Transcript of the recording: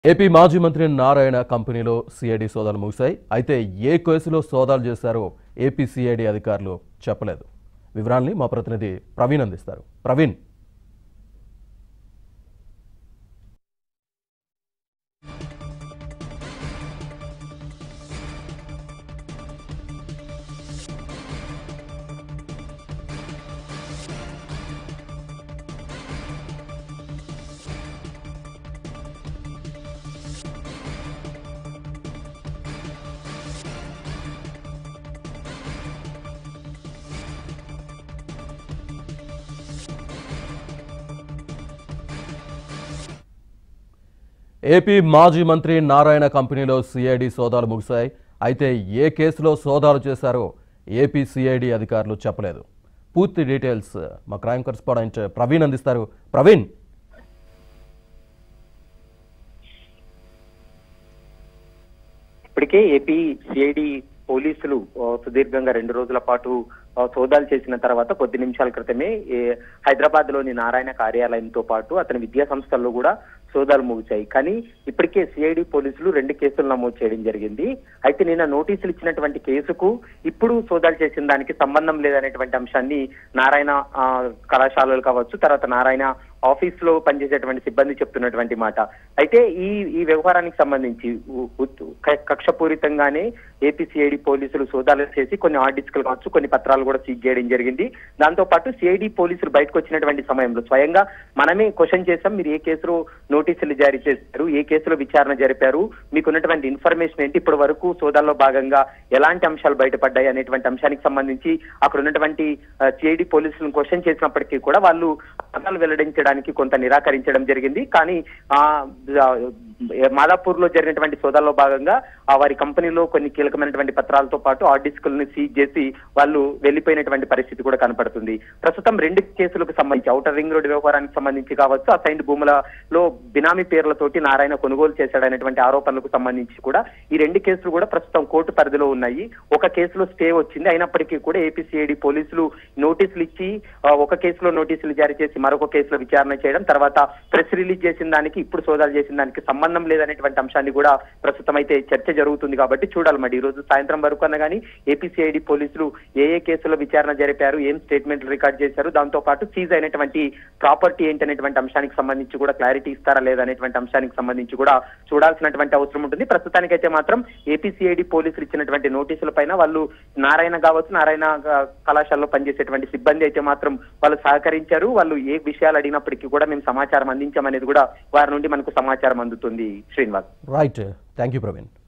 AP మాజీ మంత్రి నారాయణ కంపెనీలో సిఐడి సోదాలు ముగిశాయి అయితే ఏ కేసులో సోదాలు చేశారో ఏపీ సిఐడి అధికారులు చెప్పలేదు వివరాల్ని మా ప్రతినిధి ప్రవీణ్ అందిస్తారు ప్రవీణ్ ఏపీ మాజీ మంత్రి నారాయణ కంపెనీలో సిఐడి సోదాలు ముగిశాయి అయితే ఏ కేసులో సోదాలు చేశారో ఏపీ సిఐడి అధికారులు చెప్పలేదు పూర్తి డీటెయిల్స్ మా క్రైమ్ కరెస్పాండెంట్ ప్రవీణ్ అందిస్తారు ప్రవీణ్ ఇప్పటికే ఏపీ సిఐడి పోలీసులు ఆ, సుదీర్ఘంగా రెండు రోజుల పాటు ఆ, సోదాలు చేసిన తర్వాత కొద్ది నిమిషాల క్రితమే హైదరాబాద్ లోని నారాయణ కార్యాలయంతో పాటు అతని విద్యా సంస్థల్లో కూడా సోదాలు ముగిశాయి కానీ ఇప్పటికే సిఐడి పోలీసులు రెండు కేసులు నమోదు చేయడం జరిగింది అయితే నిన్న నోటీసులు ఇచ్చినటువంటి కేసుకు ఇప్పుడు సోదాలు చేసిన దానికి సంబంధం లేదనేటువంటి అంశాన్ని నారాయణ ఆ, కళాశాలలు కావచ్చు తర్వాత నారాయణ ఆఫీస్ లో పనిచేసేటువంటి సిబ్బంది చెప్తున్నటువంటి మాట అయితే ఈ ఈ వ్యవహారానికి సంబంధించి ఉ- ఉ- క- కక్షపూరితంగానే ఏపీసీఐడి పోలీసులు సోదాలు చేసి కొన్ని ఆర్డిస్కులు కావచ్చు కొన్ని పత్రాలు కూడా సీజ్ చేయడం జరిగింది దాంతో పాటు సిఐడి పోలీసులు బయటకు వచ్చినటువంటి సమయంలో స్వయంగా మనమే క్వశ్చన్ చేశాం మీరు ఏ కేసులో నోటీసులు జారీ చేశారు ఏ కేసులో విచారణ జరిపారు మీకున్నటువంటి ఇన్ఫర్మేషన్ ఏంటి ఇప్పటి వరకు సోదాల్లో భాగంగా ఎలాంటి అంశాలు బయటపడ్డాయి అనేటువంటి అంశానికి సంబంధించి అక్కడ ఉన్నటువంటి సిఐడి పోలీసులను క్వశ్చన్ చేసినప్పటికీ కూడా వాళ్ళు పదాలు వెల్లడించడానికి కొంత నిరాకరించడం జరిగింది కానీ ఆ మాదాపూర్ లో జరిగినటువంటి సోదాల్లో భాగంగా ఆ వారి కంపెనీలో కొన్ని కీలకమైనటువంటి పత్రాలతో పాటు ఆ డిస్కులను సీజ్ చేసి వాళ్ళు వెళ్లిపోయినటువంటి పరిస్థితి కూడా కనపడుతుంది ప్రస్తుతం రెండు కేసులకు సంబంధించి ఔటర్ రింగ్ రోడ్ వ్యవహారానికి సంబంధించి కావచ్చు అసైన్డ్ భూములలో బినామీ పేర్లతోటి నారాయణ కొనుగోలు చేశాడనేటువంటి ఆరోపణలకు సంబంధించి కూడా ఈ రెండు కేసులు కూడా ప్రస్తుతం కోర్టు పరిధిలో ఉన్నాయి ఒక కేసులో స్టే వచ్చింది అయినప్పటికీ కూడా ఏపీసీఐడి పోలీసులు నోటీసులు ఇచ్చి ఆ, ఒక కేసులో నోటీసులు జారీ చేసి మరొక కేసులో విచారణ చేయడం తర్వాత ప్రెస్ రిలీజ్ చేసిన దానికి ఇప్పుడు సోదాలు చేసిన దానికి సంబంధం లేదనేటువంటి అంశాన్ని కూడా ప్రస్తుతం అయితే చర్చ జరుగుతుంది కాబట్టి చూడాలి మరి ఈ రోజు సాయంత్రం వరకు అన్న కానీ ఏపీసీఐడి పోలీసులు ఏ ఏ కేసులో విచారణ జరిపారు ఏం స్టేట్మెంట్లు రికార్డ్ చేశారు దాంతో పాటు సీజ్ అయినటువంటి ప్రాపర్టీ ఏంటనేటువంటి అంశానికి సంబంధించి కూడా క్లారిటీ ఇస్తారా లేదా అనేటువంటి అంశానికి సంబంధించి కూడా చూడాల్సినటువంటి అవసరం ఉంటుంది ప్రస్తుతానికైతే మాత్రం ఏపీసీఐడి పోలీసులు ఇచ్చినటువంటి నోటీసుల పైన వాళ్ళు నారాయణ కావచ్చు నారాయణ గా- కళాశాలలో పనిచేసేటువంటి సిబ్బంది అయితే మాత్రం వాళ్ళు సహకరించారు వాళ్ళు ఏ విషయాలు అడిగినప్పటికీ కూడా మేము సమాచారం అందించామనేది కూడా వారి నుండి మనకు సమాచారం అందుతుంది Srinivas right thank you Praveen